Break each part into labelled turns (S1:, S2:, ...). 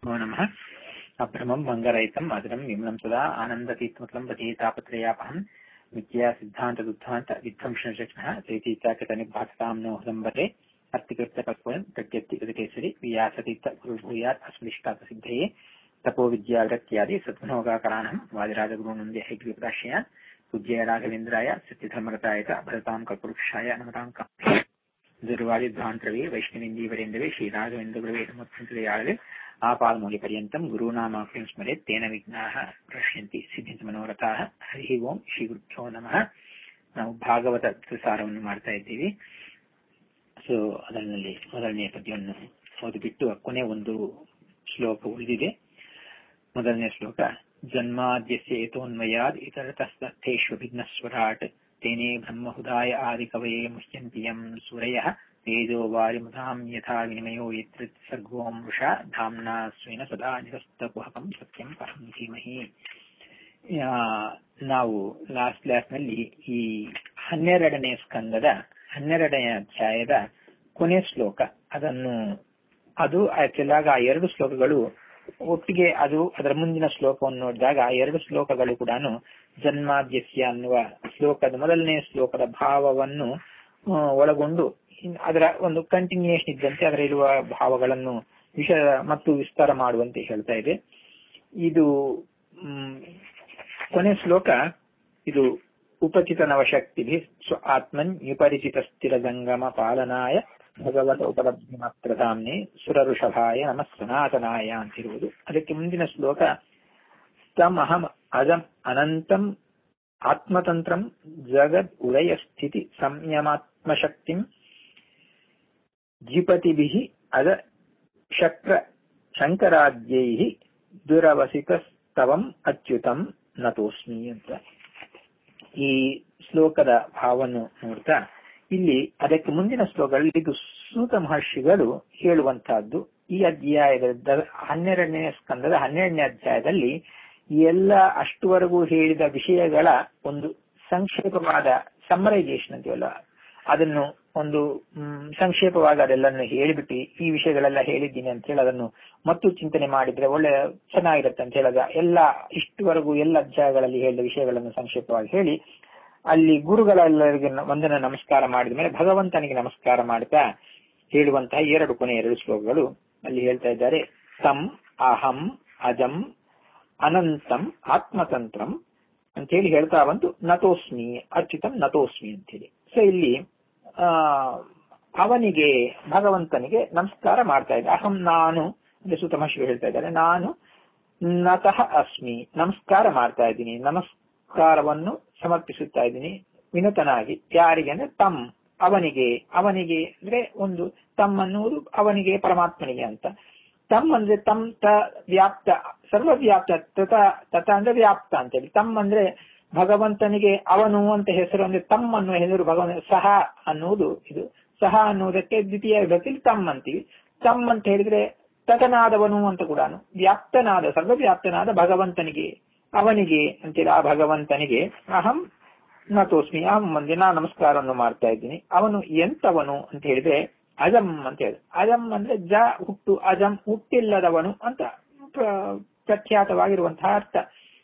S1: नमो नमः अभ्रमम् मङ्गरहितम् मधुरम् विम्नं सदा आनन्दतीत्मकम् पतीतापत्रयापहम् विद्या सिद्धान्तदुद्धान्त विध्वंसनचक्षणः चैतीताकतनिर्भासताम् नो हृदम्बरे अर्तिकृत्यकल्पन् प्रत्यर्तिकृतकेसरि व्यासतीर्थ गुरुभूयात् अस्मदिष्टातसिद्धये तपो विद्यागत्यादि सद्गुणोगाकराणम् वादिराजगुरुनन्दे हैग्रीपदाश्रयान् पूज्य राघवेन्द्राय सत्यधर्मरताय च भरताम् कल्पवृक्षाय नमताम् काम् ದುರ್ವಾದಿಧ್ವಾಂತರವೇ ವೈಷ್ಣವೇಂದೀವರೇಂದವೇ ಶ್ರೀರಾಘವೇಂದ್ರಗುರವೇ ಸಮತ್ಸಂತದಯಾಳವೇ ಆಪಾದಮೌಲ್ಯಪರ್ಯಂತम् ಗುರುನಾಮಾಖ್ಯಂ ಸ್ಮರೆತ್ ತೇನ ವಿಘ್ನಾಃ ಪ್ರಶ್ಯಂತಿ ಸಿದ್ಧಿಂತ ಮನೋರಥಾಃ ಹರಿ ಓಂ ಶ್ರೀ ಗುರುಭ್ಯೋ ನಮಃ ನಾವು ಭಾಗವತ ಸಾರವನ್ನು ಮಾಡ್ತಾ ಇದ್ದೀವಿ ಸೊ ಅದರಲ್ಲಿ ಮೊದಲನೆಯ ಪದ್ಯವನ್ನು ಓದಿಬಿಟ್ಟು ಕೊನೆ ಒಂದು ಶ್ಲೋಕ ಉಳಿದಿದೆ ಮೊದಲನೇ ಶ್ಲೋಕ ಜನ್ಮಾದ್ಯಸ್ಯ ಏತೋನ್ಮಯಾದ್ ಇತರತಸ್ತಥೇಷ್ವಭಿಘ್ನಸ್ವರಾಟ್ तेने ब्रह्महुदाय आदिकवये मुह्यन्ति यम् सूरयः तेजो वारिमुधाम् यथा विनिमयो यत्र सर्गो मृषा धाम्ना स्वेन सदा निरस्तकुहकम् सत्यम् परम् धीमहि ನಾವು ಲಾಸ್ಟ್ ಕ್ಲಾಸ್ ನಲ್ಲಿ ಈ ಹನ್ನೆರಡನೇ ಸ್ಕಂದದ ಹನ್ನೆರಡನೇ ಅಧ್ಯಾಯದ ಕೊನೆ ಶ್ಲೋಕ ಅದನ್ನು ಅದು ಆಕ್ಚುಲ್ ಆಗ ಆ ಎರಡು ಶ್ಲೋಕಗಳು ಒಟ್ಟಿಗೆ ಅದು ಅದರ ಮುಂದಿನ ಶ್ಲೋಕವನ್ನು ನೋಡಿದಾಗ ಆ ಎರಡು ಶ್ಲೋಕಗಳು ಕೂಡ ಜನ್ಮಾದ್ಯಸ್ಯ ಅನ್ನುವ ಶ್ಲೋಕದ ಮೊದಲನೇ ಶ್ಲೋಕದ ಭಾವವನ್ನು ಒಳಗೊಂಡು ಅದರ ಒಂದು ಕಂಟಿನ್ಯೂಯೇಷನ್ ಇದ್ದಂತೆ ಅದರಲ್ಲಿರುವ ಭಾವಗಳನ್ನು ವಿಷ ಮತ್ತು ವಿಸ್ತಾರ ಮಾಡುವಂತೆ ಹೇಳ್ತಾ ಇದೆ ಇದು ಕೊನೆ ಶ್ಲೋಕ ಇದು ಉಪಚಿತ ನವಶಕ್ತಿ ಸ್ವ ಆತ್ಮನ್ ವಿಪರಿಚಿತ ಸ್ಥಿರ ಜಂಗಮ ಪಾಲನಾಯ ಭಗವತ ಉಪಲಬ್ಧಿ ಮಾತ್ರಧಾಮ್ನೆ ಸುರಋಷಭಾಯ ನಮ ಸನಾತನಾಯ ಅಂತಿರುವುದು ಅದಕ್ಕೆ ಮುಂದಿನ ಶ್ಲೋಕ ತಮಹಂ ಅಜಂ ಅನಂತಂ ಆತ್ಮತಂತ್ರಂ ಜಗದ್ ಉದಯ ಸ್ಥಿತಿ ಸಂಯಮಾತ್ಮಶಕ್ತಿಂ ಜಿಪತಿಭಿ ಅದ ಶಕ್ರ ಶಂಕರಾದ್ಯೈ ದುರವಸಿತಸ್ತವಂ ಅಚ್ಯುತಂ ನತೋಸ್ಮಿ ಅಂತ ಈ ಶ್ಲೋಕದ ಭಾವವನ್ನು ನೋಡ್ತಾ ಇಲ್ಲಿ ಅದಕ್ಕೆ ಮುಂದಿನ ಶ್ಲೋಕಗಳಲ್ಲಿ ಇದು ಸೂತ ಮಹರ್ಷಿಗಳು ಹೇಳುವಂತಹದ್ದು ಈ ಅಧ್ಯಾಯದ ಹನ್ನೆರಡನೇ ಸ್ಕಂದದ ಹನ್ನೆರಡನೇ ಅಧ್ಯಾಯದಲ್ಲಿ ಎಲ್ಲ ಅಷ್ಟುವರೆಗೂ ಹೇಳಿದ ವಿಷಯಗಳ ಒಂದು ಸಂಕ್ಷೇಪವಾದ ಸಮ್ಮರೈಸೇಷನ್ ಅಂತೀವಲ್ಲ ಅದನ್ನು ಒಂದು ಸಂಕ್ಷೇಪವಾಗಿ ಅದೆಲ್ಲನ್ನು ಹೇಳಿಬಿಟ್ಟು ಈ ವಿಷಯಗಳೆಲ್ಲ ಹೇಳಿದ್ದೀನಿ ಅಂತ ಹೇಳಿ ಅದನ್ನು ಮತ್ತು ಚಿಂತನೆ ಮಾಡಿದ್ರೆ ಒಳ್ಳೆ ಚೆನ್ನಾಗಿರುತ್ತೆ ಅಂತ ಹೇಳಿದ ಎಲ್ಲ ಇಷ್ಟುವರೆಗೂ ಎಲ್ಲ ಅಧ್ಯಾಯಗಳಲ್ಲಿ ಹೇಳಿದ ವಿಷಯಗಳನ್ನು ಸಂಕ್ಷೇಪವಾಗಿ ಹೇಳಿ ಅಲ್ಲಿ ಗುರುಗಳೆಲ್ಲರಿಗೆ ಒಂದನ್ನು ನಮಸ್ಕಾರ ಮಾಡಿದ ಮೇಲೆ ಭಗವಂತನಿಗೆ ನಮಸ್ಕಾರ ಮಾಡ್ತಾ ಹೇಳುವಂತಹ ಎರಡು ಕೊನೆ ಎರಡು ಶ್ಲೋಕಗಳು ಅಲ್ಲಿ ಹೇಳ್ತಾ ಇದ್ದಾರೆ ತಂ ಅಹಂ ಅಜಂ ಅನಂತಂ ಆತ್ಮತಂತ್ರಂ ಅಂತ ಹೇಳಿ ಹೇಳ್ತಾ ಬಂತು ನತೋಸ್ಮಿ ಅರ್ಚಿತಂ ನತೋಸ್ಮಿ ಅಂತ ಹೇಳಿ ಸೊ ಇಲ್ಲಿ ಆ ಅವನಿಗೆ ಭಗವಂತನಿಗೆ ನಮಸ್ಕಾರ ಮಾಡ್ತಾ ಇದ್ದೆ ಅಹಂ ನಾನು ಅಂದ್ರೆ ಸುತಮಶ್ರೀ ಹೇಳ್ತಾ ಇದ್ದಾರೆ ನಾನು ನತಃ ಅಸ್ಮಿ ನಮಸ್ಕಾರ ಮಾಡ್ತಾ ಇದ್ದೀನಿ ನಮಸ್ಕಾರವನ್ನು ಸಮರ್ಪಿಸುತ್ತಾ ಇದ್ದೀನಿ ವಿನೂತನಾಗಿ ಯಾರಿಗೆ ಅಂದ್ರೆ ತಮ್ ಅವನಿಗೆ ಅವನಿಗೆ ಅಂದ್ರೆ ಒಂದು ತಮ್ ಅನ್ನುವುದು ಅವನಿಗೆ ಪರಮಾತ್ಮನಿಗೆ ಅಂತ ತಮ್ ಅಂದ್ರೆ ತಮ್ ತ ವ್ಯಾಪ್ತ ಸರ್ವವ್ಯಾಪ್ತ ತತ ತತ ಅಂದ್ರೆ ವ್ಯಾಪ್ತ ಅಂತೇಳಿ ತಮ್ ಅಂದ್ರೆ ಭಗವಂತನಿಗೆ ಅವನು ಅಂತ ಹೆಸರು ಅಂದ್ರೆ ತಮ್ ಅನ್ನುವ ಹೆಸರು ಭಗವಂತ ಸಹ ಅನ್ನುವುದು ಇದು ಸಹ ಅನ್ನುವುದಕ್ಕೆ ದ್ವಿತೀಯ ವಿಭಕ್ತಿಯಲ್ಲಿ ತಮ್ ಅಂತೀವಿ ತಮ್ ಅಂತ ಹೇಳಿದ್ರೆ ತತನಾದವನು ಅಂತ ಕೂಡ ವ್ಯಾಪ್ತನಾದ ಸರ್ವವ್ಯಾಪ್ತನಾದ ಭಗವಂತನಿಗೆ ಅವನಿಗೆ ಅಂತೇಳಿ ಆ ಭಗವಂತನಿಗೆ ಅಹಂ ನತೋಸ್ಮಿ ಅಹಂ ಮಂದಿ ನಾ ನಮಸ್ಕಾರವನ್ನು ಮಾಡ್ತಾ ಇದ್ದೀನಿ ಅವನು ಎಂತವನು ಅಂತ ಹೇಳಿದ್ರೆ ಅಜಂ ಅಂತ ಹೇಳಿ ಅಜಂ ಅಂದ್ರೆ ಜ ಹುಟ್ಟು ಅಜಂ ಹುಟ್ಟಿಲ್ಲದವನು ಅಂತ ಪ್ರಖ್ಯಾತವಾಗಿರುವಂತಹ ಅರ್ಥ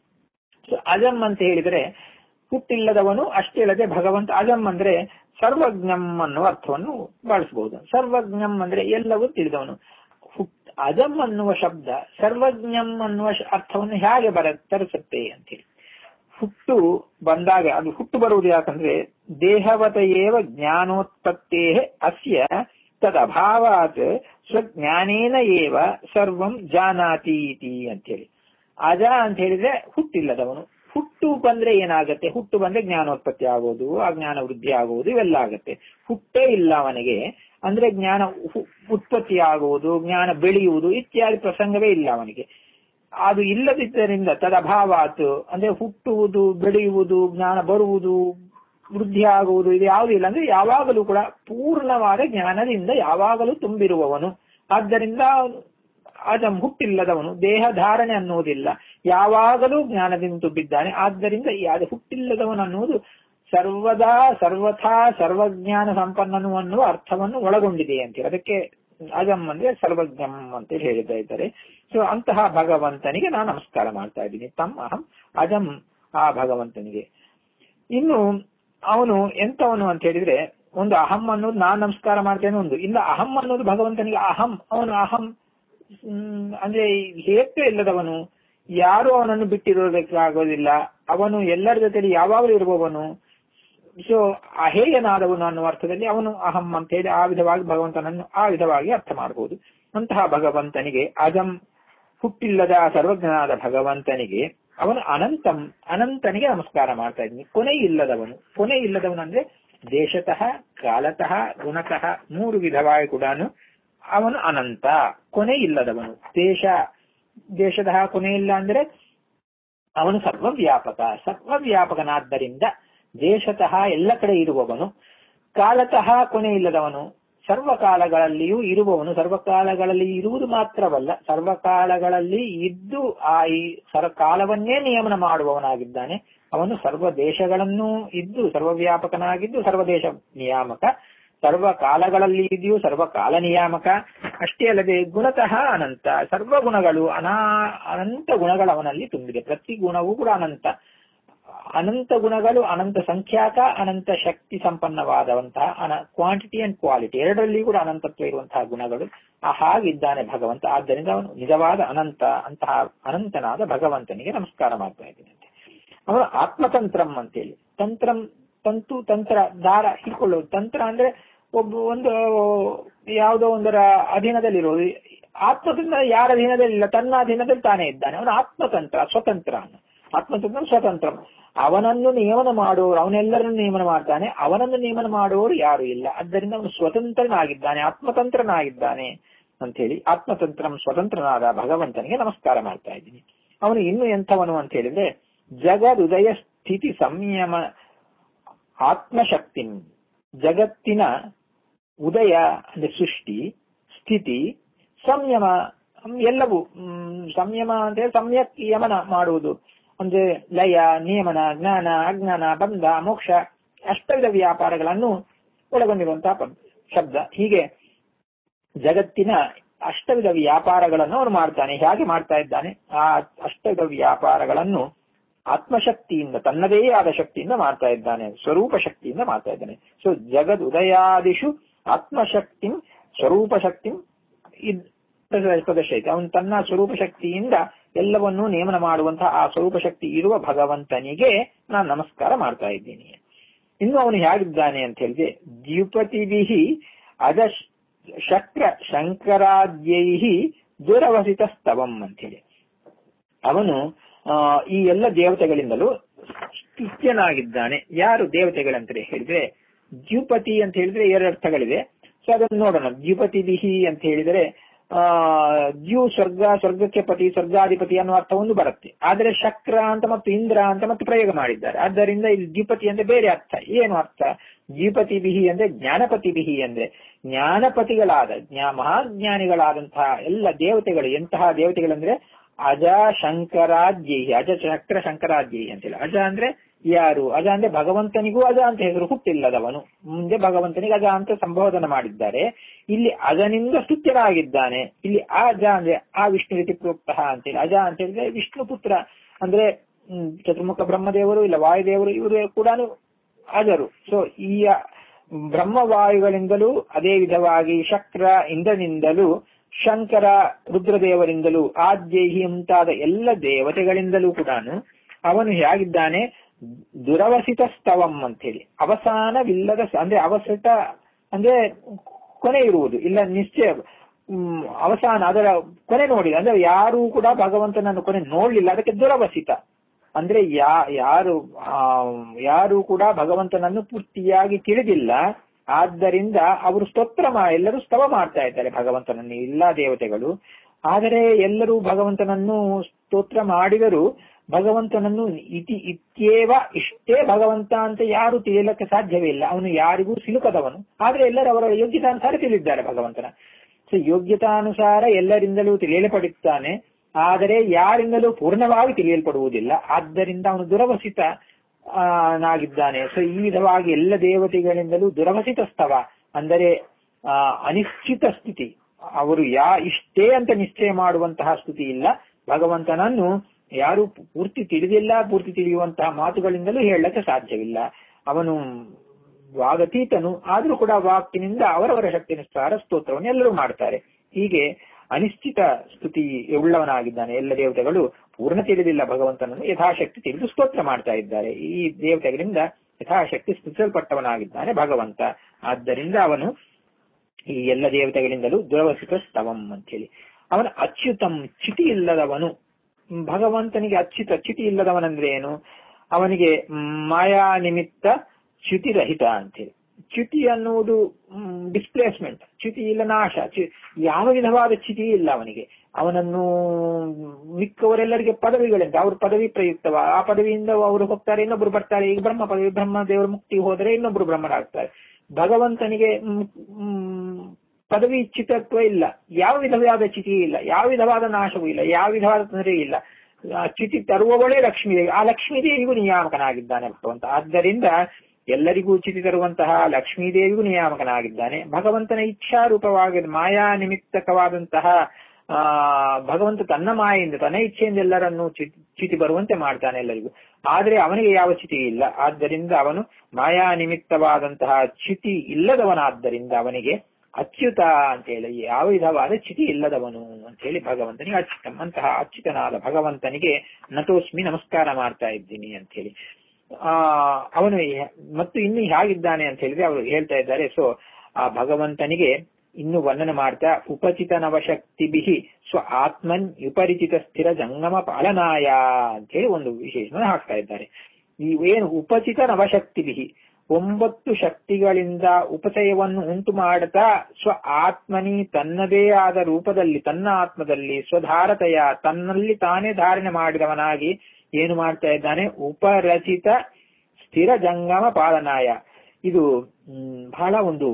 S1: ಅಜಂ ಅಂತ ಹೇಳಿದ್ರೆ ಹುಟ್ಟಿಲ್ಲದವನು ಅಷ್ಟೇ ಅಲ್ಲದೆ ಭಗವಂತ ಅಜಂ ಅಂದ್ರೆ ಸರ್ವಜ್ಞಂ ಅನ್ನುವ ಅರ್ಥವನ್ನು ಬಳಸಬಹುದು ಸರ್ವಜ್ಞಂ ಅಂದ್ರೆ ಎಲ್ಲವೂ ತಿಳಿದವನು ಅಜಂ ಅನ್ನುವ ಶಬ್ದ ಸರ್ವಜ್ಞಂ ಅನ್ನುವ ಅರ್ಥವನ್ನು ಹೇಗೆ ಬರ ತರಿಸುತ್ತೆ ಅಂತೇಳಿ ಹುಟ್ಟು ಬಂದಾಗ ಅದು ಹುಟ್ಟು ಬರುವುದು ಯಾಕಂದ್ರೆ ದೇಹವತೆಯೇವ ಜ್ಞಾನೋತ್ಪತ್ತೇ ಅಸ್ಯ ತದಭಾವಾತ್ ಸ್ವಜ್ಞಾನೇನ ಏವ ಸರ್ವಂ ಜಾನಾತಿ ಇತಿ ಅಂತೇಳಿ ಅಜ ಅಂತ ಹೇಳಿದ್ರೆ ಹುಟ್ಟಿಲ್ಲದವನು ಹುಟ್ಟು ಬಂದ್ರೆ ಏನಾಗತ್ತೆ ಹುಟ್ಟು ಬಂದ್ರೆ ಜ್ಞಾನೋತ್ಪತ್ತಿ ಆಗೋದು ಅಜ್ಞಾನ ವೃದ್ಧಿ ಆಗುವುದು ಇವೆಲ್ಲ ಆಗತ್ತೆ ಹುಟ್ಟೇ ಇಲ್ಲ ಅವನಿಗೆ ಅಂದ್ರೆ ಜ್ಞಾನ ಉತ್ಪತ್ತಿ ಆಗುವುದು ಜ್ಞಾನ ಬೆಳೆಯುವುದು ಇತ್ಯಾದಿ ಪ್ರಸಂಗವೇ ಇಲ್ಲ ಅವನಿಗೆ ಅದು ಇಲ್ಲದಿದ್ದರಿಂದ ತದಭಾವಾತ್ ಅಂದ್ರೆ ಹುಟ್ಟುವುದು ಬೆಳೆಯುವುದು ಜ್ಞಾನ ಬರುವುದು ವೃದ್ಧಿ ಆಗುವುದು ಇದು ಯಾವುದೂ ಇಲ್ಲ ಅಂದ್ರೆ ಯಾವಾಗಲೂ ಕೂಡ ಪೂರ್ಣವಾದ ಜ್ಞಾನದಿಂದ ಯಾವಾಗಲೂ ತುಂಬಿರುವವನು ಆದ್ದರಿಂದ ಅಜಂ ಹುಟ್ಟಿಲ್ಲದವನು ದೇಹ ಧಾರಣೆ ಅನ್ನುವುದಿಲ್ಲ ಯಾವಾಗಲೂ ಜ್ಞಾನದಿಂದ ತುಂಬಿದ್ದಾನೆ ಆದ್ದರಿಂದ ಅದು ಹುಟ್ಟಿಲ್ಲದವನು ಅನ್ನುವುದು ಸರ್ವದಾ ಸರ್ವಥಾ ಸರ್ವಜ್ಞಾನ ಸಂಪನ್ನನು ಅನ್ನುವ ಅರ್ಥವನ್ನು ಒಳಗೊಂಡಿದೆ ಅಂತೇಳಿ ಅದಕ್ಕೆ ಅಜಂ ಅಂದ್ರೆ ಸರ್ವಜ್ಞಂ ಅಂತ ಹೇಳಿದ ಇದ್ದಾರೆ ಸೊ ಅಂತಹ ಭಗವಂತನಿಗೆ ನಾನು ನಮಸ್ಕಾರ ಮಾಡ್ತಾ ಇದ್ದೀನಿ ತಮ್ಮ ಅಹಂ ಅಜಂ ಆ ಭಗವಂತನಿಗೆ ಇನ್ನು ಅವನು ಎಂತವನು ಅಂತ ಹೇಳಿದ್ರೆ ಒಂದು ಅಹಂ ಅನ್ನೋದು ನಾನ್ ನಮಸ್ಕಾರ ಮಾಡ್ತೇನೆ ಒಂದು ಇಲ್ಲ ಅಹಂ ಅನ್ನೋದು ಭಗವಂತನಿಗೆ ಅಹಂ ಅವನು ಅಹಂ ಹ್ಮ್, ಅಂದ್ರೆ ಹೇತ್ತು ಇಲ್ಲದವನು ಯಾರು ಅವನನ್ನು ಬಿಟ್ಟಿರೋದಕ್ಕಾಗೋದಿಲ್ಲ ಅವನು ಎಲ್ಲರ ಜೊತೆಲಿ ಯಾವಾಗಲೂ ಇರುವವನು ಸೊ ಅಹೇಯನಾದವನು ಅನ್ನುವ ಅರ್ಥದಲ್ಲಿ ಅವನು ಅಹಂ ಅಂತ ಹೇಳಿ ಆ ವಿಧವಾಗಿ ಭಗವಂತನನ್ನು ಆ ವಿಧವಾಗಿ ಅರ್ಥ ಮಾಡಬಹುದು ಅಂತಹ ಭಗವಂತನಿಗೆ ಅಜಂ ಹುಟ್ಟಿಲ್ಲದ ಸರ್ವಜ್ಞನಾದ ಭಗವಂತನಿಗೆ ಅವನು ಅನಂತಂ ಅನಂತನಿಗೆ ನಮಸ್ಕಾರ ಮಾಡ್ತಾ ಇದ್ದೀನಿ ಕೊನೆ ಇಲ್ಲದವನು ಕೊನೆ ಇಲ್ಲದವನು ಅಂದ್ರೆ ದೇಶತಃ ಕಾಲತಃ ಗುಣತಃ ಮೂರು ವಿಧವಾಗಿ ಕೂಡ ಅವನು ಅನಂತ ಕೊನೆ ಇಲ್ಲದವನು ದೇಶ ದೇಶದ ಕೊನೆ ಇಲ್ಲ ಅಂದ್ರೆ ಅವನು ಸರ್ವವ್ಯಾಪಕ ಸರ್ವವ್ಯಾಪಕನಾದ್ದರಿಂದ ದೇಶತಃ ಎಲ್ಲ ಕಡೆ ಇರುವವನು ಕಾಲತಃ ಕೊನೆ ಇಲ್ಲದವನು ಸರ್ವಕಾಲಗಳಲ್ಲಿಯೂ ಇರುವವನು ಸರ್ವಕಾಲಗಳಲ್ಲಿ ಇರುವುದು ಮಾತ್ರವಲ್ಲ ಸರ್ವಕಾಲಗಳಲ್ಲಿ ಇದ್ದು ಆ ಈ ಸರ್ವಕಾಲವನ್ನೇ ನಿಯಮನ ಮಾಡುವವನಾಗಿದ್ದಾನೆ ಅವನು ಸರ್ವ ದೇಶಗಳನ್ನೂ ಇದ್ದು ಸರ್ವವ್ಯಾಪಕನಾಗಿದ್ದು ಸರ್ವದೇಶ ನಿಯಾಮಕ ಸರ್ವ ಕಾಲಗಳಲ್ಲಿ ಇದೆಯೂ ಸರ್ವಕಾಲ ನಿಯಾಮಕ ಅಷ್ಟೇ ಅಲ್ಲದೆ ಗುಣತಃ ಅನಂತ ಸರ್ವ ಗುಣಗಳು ಅನಾ ಅನಂತ ಗುಣಗಳು ಅವನಲ್ಲಿ ತುಂಬಿದೆ ಪ್ರತಿ ಗುಣವೂ ಕೂಡ ಅನಂತ ಅನಂತ ಗುಣಗಳು ಅನಂತ ಸಂಖ್ಯಾಕ ಅನಂತ ಶಕ್ತಿ ಸಂಪನ್ನವಾದವಂತಹ ಅನ ಕ್ವಾಂಟಿಟಿ ಅಂಡ್ ಕ್ವಾಲಿಟಿ ಎರಡರಲ್ಲಿ ಕೂಡ ಅನಂತತ್ವ ಇರುವಂತಹ ಗುಣಗಳು ಆ ಹಾಗಿದ್ದಾನೆ ಭಗವಂತ ಆದ್ದರಿಂದ ಅವನು ನಿಜವಾದ ಅನಂತ ಅಂತಹ ಅನಂತನಾದ ಭಗವಂತನಿಗೆ ನಮಸ್ಕಾರ ಮಾಡ್ತಾ ಇದ್ದೀನಂತೆ ಅವನು ಆತ್ಮತಂತ್ರಂ ಅಂತೇಳಿ ತಂತ್ರಂ ತಂತು ತಂತ್ರ ದಾರ ಹಿಡ್ಕೊಳ್ಳೋದು ತಂತ್ರ ಅಂದ್ರೆ ಒಬ್ಬ ಒಂದು ಯಾವುದೋ ಒಂದರ ಅಧೀನದಲ್ಲಿರೋದು ಆತ್ಮತಂತ್ರ ಯಾರ ಅಧೀನದಲ್ಲಿಲ್ಲ ತನ್ನ ಅಧೀನದಲ್ಲಿ ತಾನೇ ಇದ್ದಾನೆ ಅವನು ಆತ್ಮತಂತ್ರ ಸ್ವತಂತ್ರ ಆತ್ಮತಂತ್ರ ಸ್ವತಂತ್ರ ಅವನನ್ನು ನಿಯಮನ ಮಾಡುವವರು ಅವನೆಲ್ಲರನ್ನು ನಿಯಮನ ಮಾಡ್ತಾನೆ ಅವನನ್ನು ನಿಯಮನ ಮಾಡುವವರು ಯಾರು ಇಲ್ಲ ಆದ್ದರಿಂದ ಅವನು ಸ್ವತಂತ್ರನಾಗಿದ್ದಾನೆ ಆತ್ಮತಂತ್ರನಾಗಿದ್ದಾನೆ ಅಂತ ಹೇಳಿ ಆತ್ಮತಂತ್ರಂ ಸ್ವತಂತ್ರನಾದ ಭಗವಂತನಿಗೆ ನಮಸ್ಕಾರ ಮಾಡ್ತಾ ಇದ್ದೀನಿ ಅವನು ಇನ್ನು ಎಂಥವನು ಅಂತ ಹೇಳಿದ್ರೆ ಜಗದುದಯ ಸ್ಥಿತಿ ಸಂಯಮ ಆತ್ಮಶಕ್ತಿ ಜಗತ್ತಿನ ಉದಯ ಅಂದ್ರೆ ಸೃಷ್ಟಿ ಸ್ಥಿತಿ ಸಂಯಮ ಎಲ್ಲವೂ ಹ್ಮ್, ಸಂಯಮ ಅಂದ್ರೆ ಸಮ್ಯಕ್ ಯಮನ ಮಾಡುವುದು ಅಂದ್ರೆ ಲಯ ನಿಯಮನ ಜ್ಞಾನ ಅಜ್ಞಾನ ಬಂಧ ಮೋಕ್ಷ ಅಷ್ಟವಿಧ ವ್ಯಾಪಾರಗಳನ್ನು ಒಳಗೊಂಡಿರುವಂತಹ ಪದ ಶಬ್ದ ಹೀಗೆ ಜಗತ್ತಿನ ಅಷ್ಟವಿಧ ವ್ಯಾಪಾರಗಳನ್ನು ಅವನು ಮಾಡ್ತಾನೆ ಹೇಗೆ ಮಾಡ್ತಾ ಇದ್ದಾನೆ ಆ ಅಷ್ಟವಿಧ ವ್ಯಾಪಾರಗಳನ್ನು ಆತ್ಮಶಕ್ತಿಯಿಂದ ತನ್ನದೇ ಆದ ಶಕ್ತಿಯಿಂದ ಮಾಡ್ತಾ ಇದ್ದಾನೆ ಸ್ವರೂಪ ಶಕ್ತಿಯಿಂದ ಮಾಡ್ತಾ ಇದ್ದಾನೆ ಸೊ ಜಗದ್ ಉದಯಾದಿಶು ಆತ್ಮಶಕ್ತಿ ಸ್ವರೂಪ ಶಕ್ತಿ ಪ್ರದರ್ಶೈತೆ ಅವನು ತನ್ನ ಸ್ವರೂಪ ಶಕ್ತಿಯಿಂದ ಎಲ್ಲವನ್ನೂ ನೇಮನ ಮಾಡುವಂತಹ ಆ ಸ್ವರೂಪ ಶಕ್ತಿ ಇರುವ ಭಗವಂತನಿಗೆ ನಾನು ನಮಸ್ಕಾರ ಮಾಡ್ತಾ ಇದ್ದೀನಿ ಇನ್ನು ಅವನು ಹೇಗಿದ್ದಾನೆ ಅಂತ ಹೇಳಿದ್ರೆ ದ್ಯುಪತಿಭಿ ಅದ ಶಕ್ರ ಶಂಕರಾದ್ಯೈ ದುರವಸಿತ ಸ್ತವಂ ಅಂತೇಳಿ ಅವನು ಆ, ಈ ಎಲ್ಲ ದೇವತೆಗಳಿಂದಲೂ ಸ್ತುತ್ಯನಾಗಿದ್ದಾನೆ ಯಾರು ದೇವತೆಗಳಂತ ಹೇಳಿದ್ರೆ ದ್ಯುಪತಿ ಅಂತ ಹೇಳಿದ್ರೆ ಎರಡು ಅರ್ಥಗಳಿವೆ ಸೊ ಅದನ್ನು ನೋಡೋಣ ದ್ಯುಪತಿ ಬಿಹಿ ಅಂತ ಹೇಳಿದರೆ ಆ ದ್ಯು ಸ್ವರ್ಗ ಸ್ವರ್ಗಕ್ಕೆ ಪತಿ ಸ್ವರ್ಗಾಧಿಪತಿ ಅನ್ನೋ ಅರ್ಥ ಒಂದು ಬರುತ್ತೆ ಆದರೆ ಶಕ್ರ ಅಂತ ಮತ್ತು ಇಂದ್ರ ಅಂತ ಮತ್ತೆ ಪ್ರಯೋಗ ಮಾಡಿದ್ದಾರೆ ಆದ್ದರಿಂದ ಇಲ್ಲಿ ದ್ಯುಪತಿ ಅಂದ್ರೆ ಬೇರೆ ಅರ್ಥ ಏನು ಅರ್ಥ ದ್ಯುಪತಿ ಬಿಹಿ ಅಂದ್ರೆ ಜ್ಞಾನಪತಿ ಬಿಹಿ ಅಂದ್ರೆ ಜ್ಞಾನಪತಿಗಳಾದ ಜ್ಞಾ ಮಹಾಜ್ಞಾನಿಗಳಾದಂತಹ ಎಲ್ಲ ದೇವತೆಗಳು ಎಂತಹ ದೇವತೆಗಳಂದ್ರೆ ಅಜ ಶಂಕರಾದ್ಯೈ ಅಜ ಚಕ್ರ ಶಂಕರಾದ್ಯೈ ಅಂತೇಳಿ ಅಜ ಅಂದ್ರೆ ಯಾರು ಅಜ ಅಂದ್ರೆ ಭಗವಂತನಿಗೂ ಅಜ ಅಂತ ಹೆಸರು ಹುಟ್ಟಿಲ್ಲದವನು ಮುಂದೆ ಭಗವಂತನಿಗೆ ಅಜ ಅಂತ ಸಂಬೋಧನೆ ಮಾಡಿದ್ದಾರೆ ಇಲ್ಲಿ ಅಜನಿಂದ ಸ್ತುತ್ಯನಾಗಿದ್ದಾನೆ ಇಲ್ಲಿ ಆ ಅಜ ಅಂದ್ರೆ ಆ ವಿಷ್ಣು ರೀತಿ ಪ್ರೋಕ್ತಃ ಅಂತೇಳಿ ಅಜ ಅಂತ ಹೇಳಿದ್ರೆ ವಿಷ್ಣು ಪುತ್ರ ಅಂದ್ರೆ ಹ್ಮ್, ಚತುರ್ಮುಖ ಬ್ರಹ್ಮದೇವರು ಇಲ್ಲ ವಾಯುದೇವರು ಇವರು ಕೂಡ ಅಜರು ಸೊ ಈ ಬ್ರಹ್ಮವಾಯುಗಳಿಂದಲೂ ಅದೇ ವಿಧವಾಗಿ ಶಕ್ರ ಇಂದ್ರನಿಂದಲೂ ಶಂಕರ ರುದ್ರದೇವರಿಂದಲೂ ಆದ್ಯೈಹಿ ಮುಂತಾದ ಎಲ್ಲ ದೇವತೆಗಳಿಂದಲೂ ಕೂಡ ಅವನು ಹೇಗಿದ್ದಾನೆ ದುರವಸಿತ ಸ್ತವಂ ಅಂತೇಳಿ ಅವಸಾನವಿಲ್ಲದ ಸ- ಅಂದ್ರೆ ಅವಸತ ಅಂದ್ರೆ ಕೊನೆ ಇರುವುದು ಇಲ್ಲ ನಿಶ್ಚಯ ಹ್ಮ್, ಅವಸಾನ ಅದರ ಕೊನೆ ನೋಡಿಲ್ಲ ಅಂದ್ರೆ ಯಾರೂ ಕೂಡ ಭಗವಂತನನ್ನು ಕೊನೆ ನೋಡ್ಲಿಲ್ಲ ಅದಕ್ಕೆ ದುರವಸಿತ ಅಂದ್ರೆ ಯಾ ಯಾರು ಆ, ಯಾರು ಕೂಡ ಭಗವಂತನನ್ನು ಪೂರ್ತಿಯಾಗಿ ತಿಳಿದಿಲ್ಲ ಆದ್ದರಿಂದ ಅವರು ಸ್ತೋತ್ರ ಮಾ ಎಲ್ಲರೂ ಸ್ತವ ಮಾಡ್ತಾ ಇದ್ದಾರೆ ಭಗವಂತನನ್ನು ಎಲ್ಲಾ ದೇವತೆಗಳು ಆದರೆ ಎಲ್ಲರೂ ಭಗವಂತನನ್ನು ಸ್ತೋತ್ರ ಮಾಡಿದರೂ ಭಗವಂತನನ್ನು ಇತಿ ಇತ್ಯೇವ ಇಷ್ಟೇ ಭಗವಂತ ಅಂತ ಯಾರು ತಿಳಿಯಲಿಕ್ಕೆ ಸಾಧ್ಯವೇ ಇಲ್ಲ ಅವನು ಯಾರಿಗೂ ಸಿಲುಕದವನು ಆದ್ರೆ ಎಲ್ಲರೂ ಅವರ ಯೋಗ್ಯತಾನುಸಾರ ತಿಳಿದಿದ್ದಾರೆ ಭಗವಂತನ ಸೊ ಯೋಗ್ಯತಾನುಸಾರ ಎಲ್ಲರಿಂದಲೂ ತಿಳಿಯಲ್ಪಡುತ್ತಾನೆ ಆದರೆ ಯಾರಿಂದಲೂ ಪೂರ್ಣವಾಗಿ ತಿಳಿಯಲ್ಪಡುವುದಿಲ್ಲ ಆದ್ದರಿಂದ ಅವನು ದುರವಸಿತ ಆ, ನಾಗಿದ್ದಾನೆ ಸೊ ಈ ವಿಧವಾಗಿ ಎಲ್ಲ ದೇವತೆಗಳಿಂದಲೂ ದುರವಸಿತ ಸ್ತವ ಅಂದರೆ ಆ, ಅನಿಶ್ಚಿತ ಸ್ಥಿತಿ ಅವರು ಯಾ ಇಷ್ಟೇ ಅಂತ ನಿಶ್ಚಯ ಮಾಡುವಂತಹ ಸ್ತುತಿ ಇಲ್ಲ ಭಗವಂತನನ್ನು ಯಾರು ಪೂರ್ತಿ ತಿಳಿದಿಲ್ಲ ಪೂರ್ತಿ ತಿಳಿಯುವಂತಹ ಮಾತುಗಳಿಂದಲೂ ಹೇಳಕ್ಕೆ ಸಾಧ್ಯವಿಲ್ಲ ಅವನು ವಾಗತೀತನು ಆದ್ರೂ ಕೂಡ ವಾಕ್ಯನಿಂದ ಅವರವರ ಶಕ್ತಿನುಸಾರ ಸ್ತೋತ್ರವನ್ನು ಎಲ್ಲರೂ ಮಾಡ್ತಾರೆ ಹೀಗೆ ಅನಿಶ್ಚಿತ ಸ್ತುತಿ ಉಳ್ಳವನಾಗಿದ್ದಾನೆ ಎಲ್ಲ ದೇವತೆಗಳು ಪೂರ್ಣ ತಿಳಿದಿಲ್ಲ ಭಗವಂತನನ್ನು ಯಥಾಶಕ್ತಿ ತಿಳಿದು ಸ್ತೋತ್ರ ಮಾಡ್ತಾ ಇದ್ದಾರೆ ಈ ದೇವತೆಗಳಿಂದ ಯಥಾಶಕ್ತಿ ಸ್ತುತಿಸಲ್ಪಟ್ಟವನಾಗಿದ್ದಾನೆ ಭಗವಂತ ಆದ್ದರಿಂದ ಅವನು ಈ ಎಲ್ಲ ದೇವತೆಗಳಿಂದಲೂ ದುರವಸಿತ ಸ್ತವಂ ಅಂತೇಳಿ ಅವನ ಅಚ್ಯುತಂ ಚಿತಿ ಇಲ್ಲದವನು ಭಗವಂತನಿಗೆ ಅಚ್ಯುತ ಚ್ಯುತಿ ಇಲ್ಲದವನಂದ್ರೆ ಏನು ಅವನಿಗೆ ಮಾಯಾ ನಿಮಿತ್ತ ಚ್ಯುತಿರಹಿತ ಅಂತೇಳಿ ಚ್ಯುತಿ ಅನ್ನುವುದು ಡಿಸ್ಪ್ಲೇಸ್ಮೆಂಟ್ ಚ್ಯುತಿ ಇಲ್ಲ ನಾಶ ಯಾವ ವಿಧವಾದ ಚ್ಯುತಿ ಇಲ್ಲ ಅವನಿಗೆ ಅವನನ್ನು ಮಿಕ್ಕವರೆಲ್ಲರಿಗೆ ಪದವಿಗಳಿಂದ ಅವ್ರ ಪದವಿ ಪ್ರಯುಕ್ತವ ಆ ಪದವಿಯಿಂದ ಅವರು ಹೋಗ್ತಾರೆ ಇನ್ನೊಬ್ರು ಬರ್ತಾರೆ ಈಗ ಬ್ರಹ್ಮ ಪದವಿ ಬ್ರಹ್ಮ ದೇವರ ಮುಕ್ತಿ ಹೋದರೆ ಇನ್ನೊಬ್ರು ಬ್ರಹ್ಮರಾಗ್ತಾರೆ ಭಗವಂತನಿಗೆ ಪದವಿ ಚಿತತ್ವ ಇಲ್ಲ ಯಾವ ವಿಧವಾದ ಚಿತಿ ಇಲ್ಲ ಯಾವ ವಿಧವಾದ ನಾಶವೂ ಇಲ್ಲ ಯಾವ ವಿಧವಾದ ತೊಂದರೆ ಇಲ್ಲ ಚಿತಿ ತರುವವಳೇ ಲಕ್ಷ್ಮೀದೇವಿ ಆ ಲಕ್ಷ್ಮೀದೇವಿಗೂ ನಿಯಾಮಕನಾಗಿದ್ದಾನೆ ಭಗವಂತ ಆದ್ದರಿಂದ ಎಲ್ಲರಿಗೂ ಚಿತಿ ತರುವಂತಹ ಲಕ್ಷ್ಮೀದೇವಿಗೂ ನಿಯಾಮಕನಾಗಿದ್ದಾನೆ ಭಗವಂತನ ಇಚ್ಛಾರೂಪವಾಗಿ ಮಾಯಾ ನಿಮಿತ್ತಕವಾದಂತಹ ಆ ಭಗವಂತ ತನ್ನ ಮಾಯೆಯಿಂದ ತನ್ನ ಇಚ್ಛೆಯಿಂದ ಎಲ್ಲರನ್ನು ಚಿತಿ ಬರುವಂತೆ ಮಾಡ್ತಾನೆ ಎಲ್ಲರಿಗೂ ಆದ್ರೆ ಅವನಿಗೆ ಯಾವ ಚಿತಿ ಇಲ್ಲ ಆದ್ದರಿಂದ ಅವನು ಮಾಯಾ ನಿಮಿತ್ತವಾದಂತಹ ಚಿತಿ ಇಲ್ಲದವನಾದ್ದರಿಂದ ಅವನಿಗೆ ಅಚ್ಯುತ ಅಂತ ಹೇಳಿ ಯಾವ ವಿಧವಾದ ಚಿತಿ ಇಲ್ಲದವನು ಅಂತ ಹೇಳಿ ಭಗವಂತನಿಗೆ ಅಚ್ಯುತಂ ಅಂತಹ ಅಚ್ಯುತನಾದ ಭಗವಂತನಿಗೆ ನತೋಸ್ಮಿ ನಮಸ್ಕಾರ ಮಾಡ್ತಾ ಇದ್ದೀನಿ ಅಂತ ಹೇಳಿ ಆ ಅವನು ಮತ್ತು ಇನ್ನು ಹೇಗಿದ್ದಾನೆ ಅಂತ ಹೇಳಿದ್ರೆ ಅವರು ಹೇಳ್ತಾ ಇದ್ದಾರೆ ಸೊ ಆ ಭಗವಂತನಿಗೆ ಇನ್ನು ವರ್ಣನೆ ಮಾಡ್ತಾ ಉಪಚಿತ ನವಶಕ್ತಿ ಬಿಹಿ ಸ್ವ ಆತ್ಮನ್ ವಿಪರಿಚಿತ ಸ್ಥಿರ ಜಂಗಮ ಪಾಲನಾಯ ಅಂತ ಹೇಳಿ ಒಂದು ವಿಶೇಷವನ್ನು ಹಾಕ್ತಾ ಇದ್ದಾರೆ ಈ ಏನು ಉಪಚಿತ ನವಶಕ್ತಿ ಬಿಹಿ ಒಂಬತ್ತು ಶಕ್ತಿಗಳಿಂದ ಉಪಚಯವನ್ನು ಉಂಟು ಮಾಡುತ್ತಾ ಸ್ವ ಆತ್ಮನಿ ತನ್ನದೇ ಆದ ರೂಪದಲ್ಲಿ ತನ್ನ ಆತ್ಮದಲ್ಲಿ ಸ್ವಧಾರತೆಯ ತನ್ನಲ್ಲಿ ತಾನೇ ಧಾರಣೆ ಮಾಡಿದವನಾಗಿ ಏನು ಮಾಡ್ತಾ ಇದ್ದಾನೆ ಉಪರಚಿತ ಸ್ಥಿರ ಜಂಗಮ ಪಾಲನಾಯ ಇದು ಬಹಳ ಒಂದು